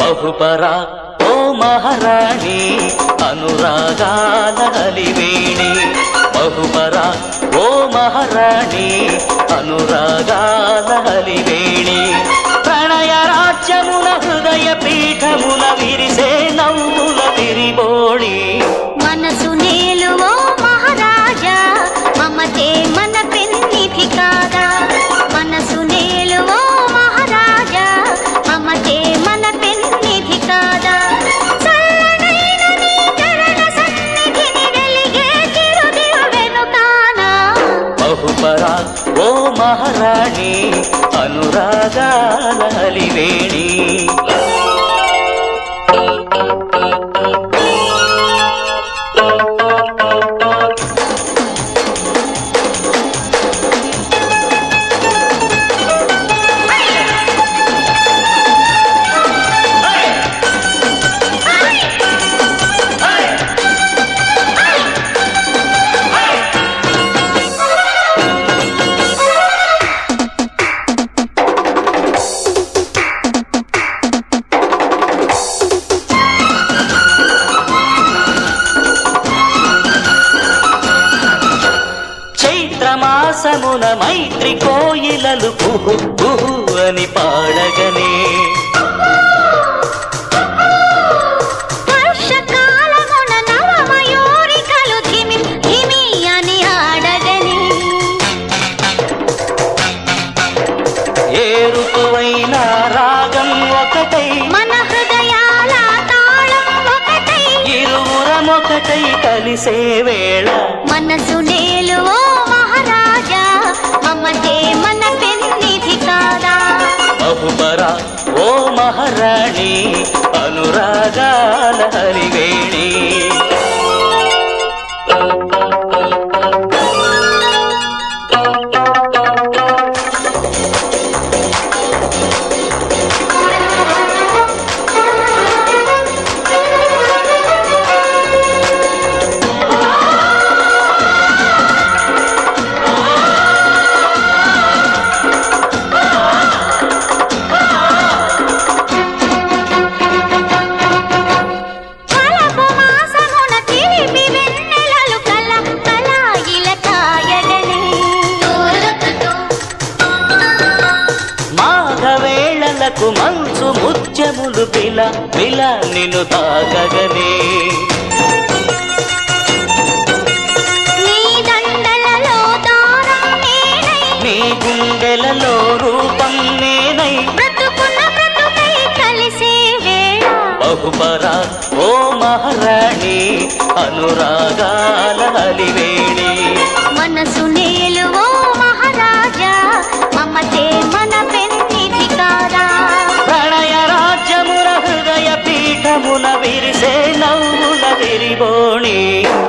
బహుపరా ఓ మహారాణి అనురాగాల హలివేణి బహుపరా ఓ మహారాణి అనురాగాల హలివేణి ప్రణయ రాజ్యమున హృదయ పీఠమున విరిసే నవ్వుల విరిబోణి మనసు నేలువో మహారాజా మమతే మన పెన్నిధి కాదా మనసు నేలువో మహారాజా మమతే మన పెన్నిధి కాదా చల్లనైన నీ చరణ సన్నిధిని వెలిగే చిరుదివ్వెనుకానా బహుపరా ఓ మహారాణి అనురాగాల హలివేణి చైత్రమాసమున మైత్రి కోయిలలు కుహు కుహు అని పాడగనే వర్షకాలమున నవమయూరికలు ధిమి ధిమి అని ఆడగని ఏ ఋతువైన రాగం ఒకటై మన హృదయాల తాళం ఒకటై ఇరువురమొకటై కలిసే వేళ మనసు నేలువో మహారాజా మమతే మన పెన్నిధి కాదా బహుపరా ఓ మహారాణి అనురాగాల హరివేణి కలపు మాసమున చిలిపి వెన్నెలలు కల కల ఇలకాయగని మాఘవేళలకు మంచు ముత్యములు పిల పిల నిన్ను తాగగనే నీ దండలలో దారం నేనై నీ గుండెలలో రూపం నేనై బ్రతుకున్న బ్రతుకై కలిసే వేళ బహుపరా ఓ మహారాణి అనురాగాల హలివేణి మనసు నేలువో మహారాజా మమతే మన పెన్నిధి కాదా ప్రణయ రాజ్యమున హృదయ పీఠమున విరిసే నవ్వుల విరిబోణి